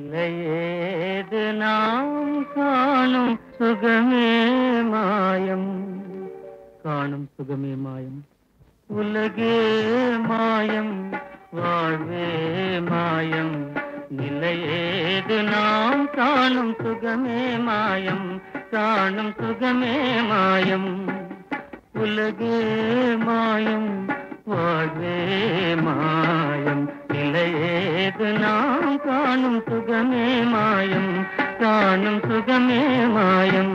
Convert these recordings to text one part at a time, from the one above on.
நிலையேது நாம் காணும் சுகமே மாயம் காணும் சுகமே மாயம் உலகே மாயம் வாழ்வே மாயம் நிலையேது நாம் காணும் சுகமே மாயம் காணும் சுகமே மாயம் உலகே மாயம் வாழ்வே மாயம் நிலையேது நாம் காணும் சுகமே மாயம் காணும் சுகமே மாயம்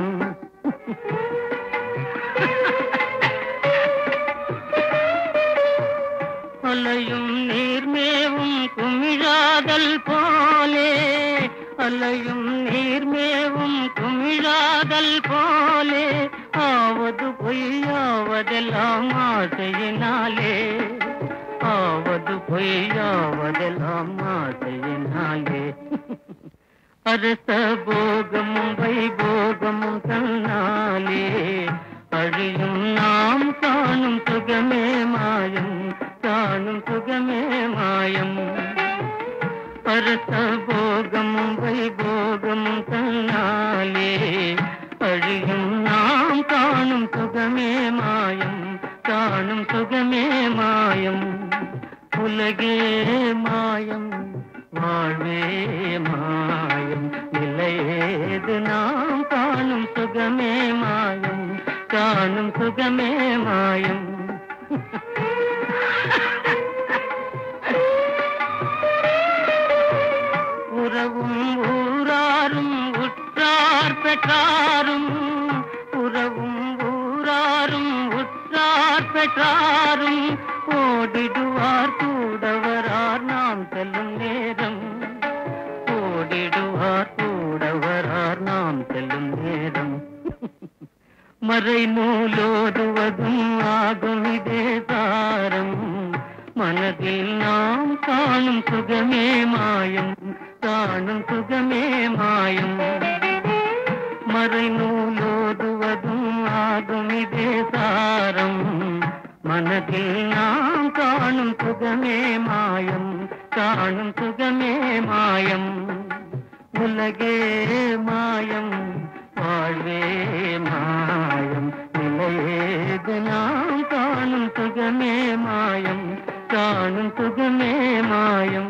அலையும் நீர்மேவும் குமிழாதல் போலே அலையும் நீர்மேவும் குமிழாதல் போலே ஆவது பொய்யாவதெல்லாம் ஆசையினாலே ஆவது பொய்யாவதெல்லாம் ஆசையினாலே அரச போகமும் வைபோகமும் தன்னாலே அழியும் நாம் காணும் சுகமே மாயம் காணும் சுகமே மாயம் அரச போகமும் வைபோகமும் தன்னாலே அழியும் நாம் காணும் சுகமே மாயம் காணும் சுகமே மாயம் உலகே மாயம் வாழ்வே மாயம் நிலையேது நாம் காணும் சுகமே மாயம் காணும் சுகமே மாயம் உறவும் ஊராரும் உற்றார் பெற்றாரும் உறவும் ஊராரும் உற்றார் பெற்றாரும் ஓடிடுவார் கூடவரார் நாம் செல்லும் நேரம் ஓடிடுவார் கூடவரார் நாம் செல்லும் நேரம் மறை நூலோதுவதும் ஆகும் இதே சாரம் மனதில் நாம் காணும் சுகமே மாயம் காணும் சுகமே மாயம் மறை நூலோதுவதும் ஆகும் இதே சாரம் மனதில் நாம் காணும் சுகமே மாயம் காணும் சுகமே மாயம் உலகே மாயம் வாழ்வே மாயம் நிலையேது நாம் காணும் சுகமே மாயம் காணும் சுகமே மாயம்